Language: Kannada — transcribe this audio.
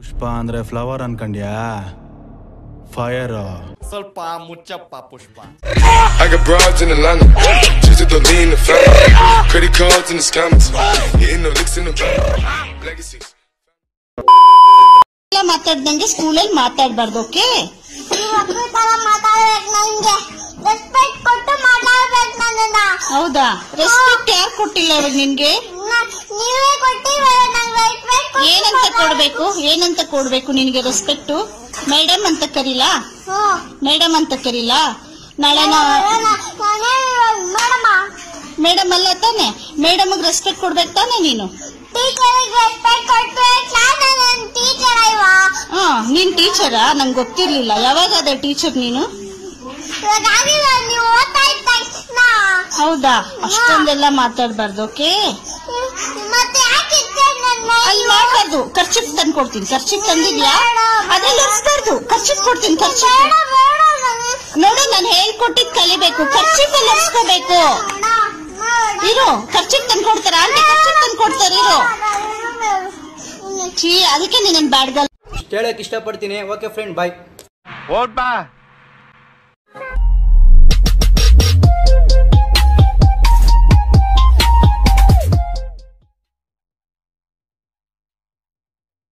ಪುಷ್ಪ ಅಂದ್ರೆ ಫ್ಲವರ್ ಅನ್ಕಂಡ್ಯಾ ಫೈರ್ ಸ್ವಲ್ಪ ಮುಚ್ಚಪ್ಪ ಪುಷ್ಪ I got broads in Atlanta. Just to lean in the family. Credit cards in the scammers. Hitting the licks in the bank. Legacies. ಎಲ್ಲ ಮಾತಾಡ್ದಂಗೆ ಸ್ಕೂಲಲ್ಲಿ ಮಾತಾಡ್ಬಾರ್ದು ಓಕೆ ನೀವ್ ತರ ಮಾತಾಡ್ಬೇಕು ನಂಗೆ ರೆಸ್ಪೆಕ್ಟ್ ಕೊಟ್ಟು ಮಾತಾಡ್ಬೇಕು ನನ್ನನ್ನ ಹೌದಾ ರೆಸ್ಪೆಕ್ಟ್ ಯಾರು ಕೊಟ್ಟಿಲ್ಲ ಇವಾಗ ನಿನ್ಗೆ ನ- ನೀವೇ ಕೊಟ್ಟಿವ ನಂಗೆ ರೆಸ್ಪೆಕ್ಟ್ ಏನಂತ ಕೊಡ್ಬೇಕು ಏನಂತ ಕೊಡ್ಬೇಕು ನಿನ್ಗೆ ರೆಸ್ಪೆಕ್ಟ್ ಮೇಡಮ್ ಅಂತ ಕರೀಲಾ ಹ್ಮ್ ಮೇಡಮ್ ಅಂತ ಕರೀಲಾ ನಾಳೆ ನಾ ಮೇಡಮ ಮೇಡಮ್ ಅಲ್ಲ ತಾನೆ ಮೇಡಮ್ ರೆಸ್ಪೆಕ್ಟ್ ಕೊಡ್ಬೇಕು ತಾನೆ ನೀನು ಟೀಚರಿಗೆ ರೆಸ್ಪೆಕ್ಟ್ ಕೊಡ್ಬೇಕು ನಾನು ಟೀಚರ್ ಅಲ್ವಾ ಹಾ ನೀನ್ ಟೀಚರಾ ನಂಗೆ ಗೊತ್ತಿರ್ಲಿಲ್ಲ ಯಾವಾಗ ಅದೇ ಟೀಚರ್ ನೀನು ಇವಾಗ ಆಗಿಲ್ಲ ನೀವು ಓದ್ತಾ ಇದ್ದ ತಕ್ಷಣ ಹೌದಾ ಅಷ್ಟೊಂದೆಲ್ಲ ಮಾತಾಡ್ಬಾರ್ದು ಓಕೆ ಮತ್ತೆ ಯಾಕೆ ಇದ್ದೆ ನನ್ನ ಅಲ್ಲಿ ಮಾಡ್ಬಾರ್ದು ಖರ್ಚಿಪ್ ತಂದು ಕೊಡ್ತೀನಿ ಖರ್ಚಿಪ್ ತಂದಿದ್ಯಾ ಅದ್ರಲ್ಲಿ ಒರೆಸ್ಬಾರ್ದು ಖರ್ಚಿಪ್ ಕೊಡ್ತೀನಿ ಖರ್ಚಿಪ್ ಬೇಡ ಬೇಡ ನನಗೆ ನೋಡು ನಾನು ಹೇಳ್ಕೊಟ್ಟಿದ್ ಕಲಿಬೇಕು ಖರ್ಚಿಪ್ ಅಲ್ಲಿ ಒರೆಸ್ಕೋಬೇಕು ಬೇಡ ಬೇಡ ಇರು ಖರ್ಚಿಪ್ ತಂದು ಕೊಡ್ತಾರ ಆಂಟಿ ಖರ್ಚಿಪ್ ತಂದು ಕೊಡ್ತಾರೆ ಇರು ಛೀ ಅದಕ್ಕೆ ನೀನ್ ಬ್ಯಾಡ್ಗಲ್ ಇಷ್ಟು ಹೇಳಕ್ ಇಷ್ಟಪಡ್ತೀನಿ ಓಕೆ ಫ್ರೆಂಡ್ ಬಾಯ್ ಓಟ್ ಬಾ